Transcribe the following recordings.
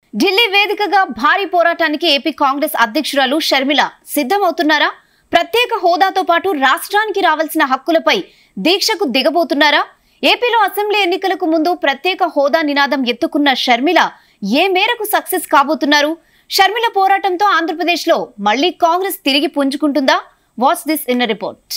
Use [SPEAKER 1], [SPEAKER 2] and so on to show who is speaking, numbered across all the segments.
[SPEAKER 1] ఢిల్లీ వేదికగా భారీ పోరాటానికి ఏపీ కాంగ్రెస్ అధ్యక్షురాలు షర్మిల సిద్ధమవుతున్నారా ప్రత్యేక హోదాతో పాటు రాష్ట్రానికి రావాల్సిన హక్కులపై దీక్షకు దిగబోతున్నారా ఏపీలో అసెంబ్లీ ఎన్నికలకు ముందు ప్రత్యేక హోదా నినాదం ఎత్తుకున్న షర్మిల ఏ మేరకు సక్సెస్ కాబోతున్నారు షర్మిల పోరాటంతో ఆంధ్రప్రదేశ్లో మళ్లీ కాంగ్రెస్ తిరిగి పుంజుకుంటుందా watch this in report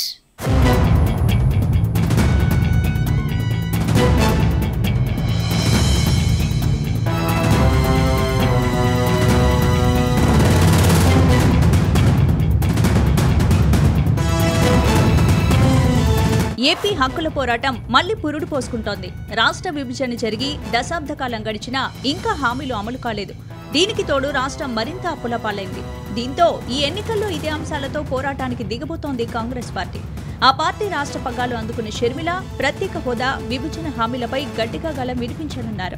[SPEAKER 2] AP హక్కుల పోరాటం మళ్లీ పురుడు పోసుకుంటోంది రాష్ట్ర విభజన జరిగి దశాబ్ద కాలం గడిచినా ఇంకా హామీలు అమలు కాలేదు దీనికి తోడు రాష్ట్రం మరింత అప్పుల పాలైంది దీంతో ఈ ఎన్నికల్లో ఇదే అంశాలతో పోరాటానికి దిగబోతోంది కాంగ్రెస్ పార్టీ ఆ పార్టీ రాష్ట్ర పగ్గాలు అందుకున్న షర్మిల ప్రత్యేక హోదా విభజన హామీలపై గట్టిగా గలం వినిపించనున్నారు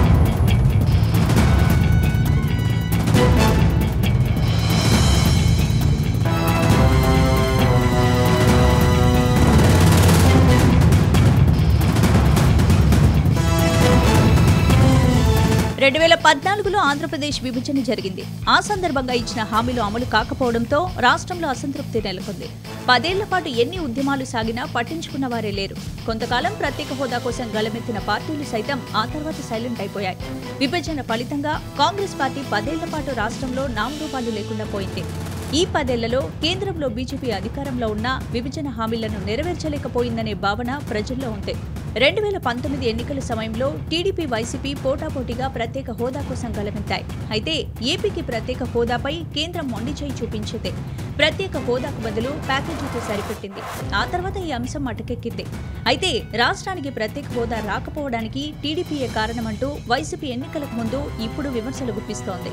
[SPEAKER 2] రెండు వేల పద్నాలుగులో ఆంధ్రప్రదేశ్ విభజన జరిగింది ఆ సందర్భంగా ఇచ్చిన హామీలు అమలు కాకపోవడంతో రాష్ట్రంలో అసంతృప్తి నెలకొంది పదేళ్ల పాటు ఎన్ని ఉద్యమాలు సాగినా పట్టించుకున్న వారే లేరు కొంతకాలం ప్రత్యేక హోదా కోసం గలమెత్తిన పార్టీలు సైతం ఆ తర్వాత సైలెంట్ అయిపోయాయి విభజన ఫలితంగా కాంగ్రెస్ పార్టీ పదేళ్ల పాటు రాష్ట్రంలో నామరూపాలు లేకుండా పోయింది ఈ పదేళ్లలో కేంద్రంలో బీజేపీ అధికారంలో ఉన్న విభజన హామీలను నెరవేర్చలేకపోయిందనే భావన ప్రజల్లో ఉంది రెండు వేల పంతొమ్మిది ఎన్నికల సమయంలో టీడీపీ వైసీపీ పోటాపోటీగా ప్రత్యేక హోదా కోసం గలమెత్తాయి అయితే ఏపీకి ప్రత్యేక హోదాపై కేంద్రం మొండి చేయి చూపించింది ప్రత్యేక హోదాకు బదులు ప్యాకేజీతో సరిపెట్టింది ఆ తర్వాత ఈ అంశం అటకెక్కింది అయితే రాష్ట్రానికి ప్రత్యేక హోదా రాకపోవడానికి టీడీపీయే కారణమంటూ వైసీపీ ఎన్నికలకు ముందు ఇప్పుడు విమర్శలు గుప్పిస్తోంది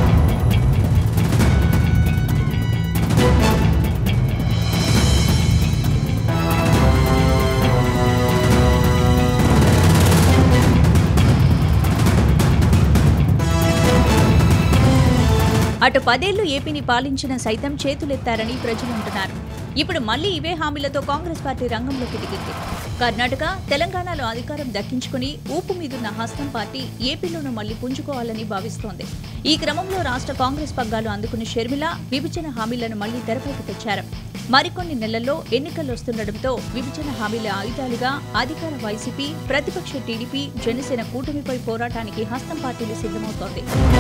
[SPEAKER 2] అటు పదేళ్లు ఏపీని పాలించిన సైతం చేతులెత్తారని ప్రజలు అంటున్నారు ఇప్పుడు మళ్లీ ఇవే హామీలతో కాంగ్రెస్ పార్టీ రంగంలోకి దిగింది కర్ణాటక తెలంగాణలో అధికారం దక్కించుకుని ఊపు మీదున్న హస్తం పార్టీ ఏపీలోనూ మళ్లీ పుంజుకోవాలని భావిస్తోంది ఈ క్రమంలో రాష్ట్ర కాంగ్రెస్ పగ్గాలు అందుకున్న షర్మిల విభజన హామీలను మళ్లీ తెరపైకి తెచ్చారు మరికొన్ని నెలల్లో ఎన్నికలు వస్తుండటంతో విభజన హామీల ఆయుధాలుగా అధికార వైసీపీ ప్రతిపక్ష టీడీపీ జనసేన కూటమిపై పోరాటానికి హస్తం పార్టీలు సిద్ధమవుతోంది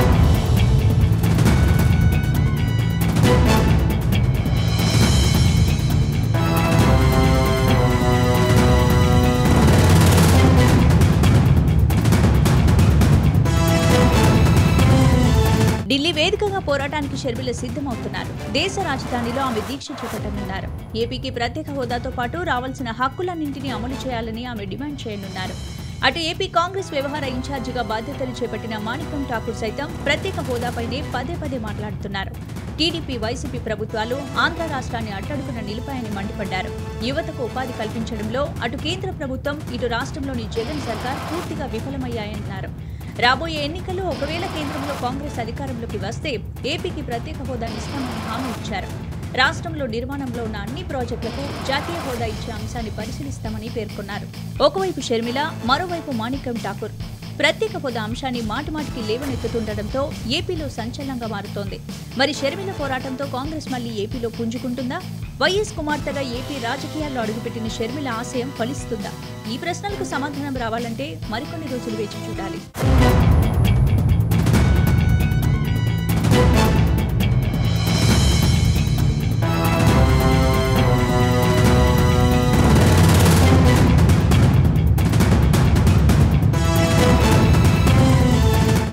[SPEAKER 2] ఢిల్లీ వేదికగా పోరాటానికి షర్మిల సిద్ధమవుతున్నారు దేశ రాజధానిలో ఆమె దీక్ష చేపట్టనున్నారు ఏపీకి ప్రత్యేక హోదాతో పాటు రావాల్సిన హక్కులన్నింటినీ అమలు చేయాలని ఆమె డిమాండ్ చేయనున్నారు అటు ఏపీ కాంగ్రెస్ వ్యవహార ఇన్ఛార్జిగా బాధ్యతలు చేపట్టిన మాణికం ఠాకూర్ సైతం ప్రత్యేక హోదాపైనే పదే పదే మాట్లాడుతున్నారు టీడీపీ వైసీపీ ప్రభుత్వాలు ఆంధ్ర రాష్ట్రాన్ని అట్టడుగున నిలిపాయని మండిపడ్డారు యువతకు ఉపాధి కల్పించడంలో అటు కేంద్ర ప్రభుత్వం ఇటు రాష్ట్రంలోని జగన్ సర్కార్ పూర్తిగా విఫలమయ్యాయన్నారు రాబోయే ఎన్నికల్లో ఒకవేళ కేంద్రంలో కాంగ్రెస్ అధికారంలోకి వస్తే ఏపీకి ప్రత్యేక హోదా ఇస్తామని హామీ ఇచ్చారు రాష్ట్రంలో నిర్మాణంలో ఉన్న అన్ని ప్రాజెక్టులకు జాతీయ హోదా ఇచ్చే అంశాన్ని పరిశీలిస్తామని పేర్కొన్నారు ఒకవైపు షర్మిల మరోవైపు మాణిక్యం ఠాకూర్ ప్రత్యేక హోదా అంశాన్ని మాటిమాటికి లేవనెత్తుతుండటంతో ఏపీలో సంచలనంగా మారుతోంది మరి షర్మిల పోరాటంతో కాంగ్రెస్ మళ్లీ ఏపీలో పుంజుకుంటుందా వైఎస్ కుమార్తెగా ఏపీ రాజకీయాల్లో అడుగుపెట్టిన షర్మిల ఆశయం ఫలిస్తుందా ఈ ప్రశ్నలకు సమాధానం రావాలంటే మరికొన్ని రోజులు వేచి చూడాలి